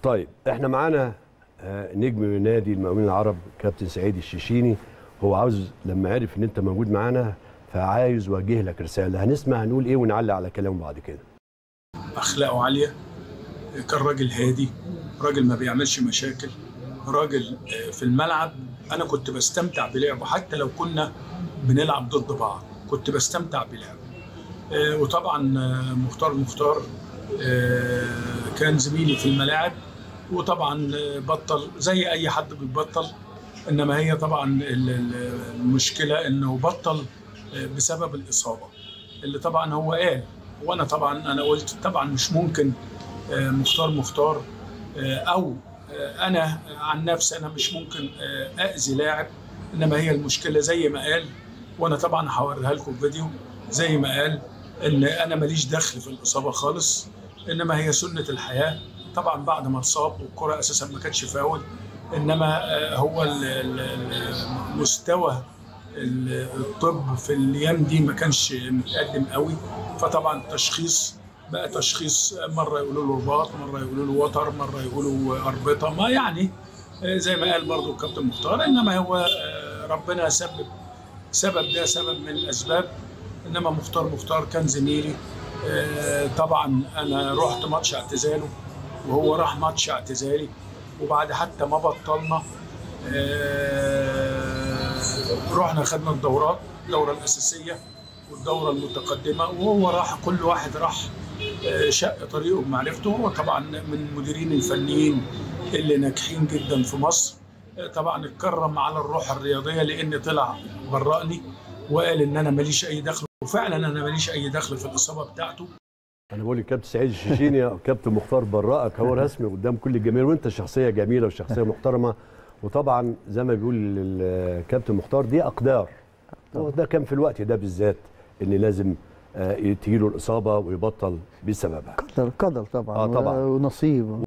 طيب احنا معانا آه، نجم نادي المقاولين العرب كابتن سعيد الشيشيني هو عاوز لما عرف ان انت موجود معانا فعايز يوجه لك رساله هنسمع هنقول ايه ونعلق على كلامه بعد كده اخلاقه عاليه كان راجل هادي راجل ما بيعملش مشاكل راجل آه، في الملعب انا كنت بستمتع بلعبه حتى لو كنا بنلعب ضد بعض كنت بستمتع بلعبه آه، وطبعا آه، مختار مختار آه، كان زميلي في الملاعب وطبعا آه، بطل زي اي حد بيبطل انما هي طبعا ال- ال- المشكله انه بطل آه، بسبب الاصابه اللي طبعا هو قال وانا طبعا انا قلت طبعا مش ممكن آه، مختار مختار آه، او آه، انا عن نفسي انا مش ممكن آه، اذي لاعب انما هي المشكله زي ما قال وانا طبعا هوريها لكم فيديو زي ما قال ان انا ماليش دخل في الاصابه خالص انما هي سنه الحياه طبعا بعد ما اتصاب والكره اساسا ما كانتش فاول انما آه، هو ال- ال- ال- مستوى ال- الطب في الايام دي ما كانش متقدم قوي فطبعا التشخيص بقى تشخيص مره يقولوا له رباط مره يقولوا له وتر مره يقولوا اربطه ما يعني آه، زي ما قال برضو الكابتن مختار انما هو آه، ربنا سبب سبب ده سبب من الاسباب انما مختار مختار كان زميلي آه، طبعا انا رحت ماتش اعتزاله وهو راح ماتش اعتزالي وبعد حتى ما بطلنا آه، رحنا خدنا الدورات الدوره الاساسيه والدوره المتقدمه وهو راح كل واحد راح آه، شق طريقه بمعرفته هو طبعا من المديرين الفنيين اللي ناجحين جدا في مصر آه، طبعا اتكرم على الروح الرياضيه لان طلع برأني وقال ان انا ماليش اي دخل وفعلا انا ماليش اي دخل في الاصابه بتاعته انا بقول للكابتن سعيد الشيشيني كابتن مختار برائك هو رسمي قدام كل الجماهير وانت شخصيه جميله وشخصيه محترمه وطبعا زي ما بيقول الكابتن مختار دي اقدار هو ده كان في الوقت ده بالذات ان لازم آه، تجيله الاصابه ويبطل بسببها قدر قدر طبعا آه، طبعاً. ونصيب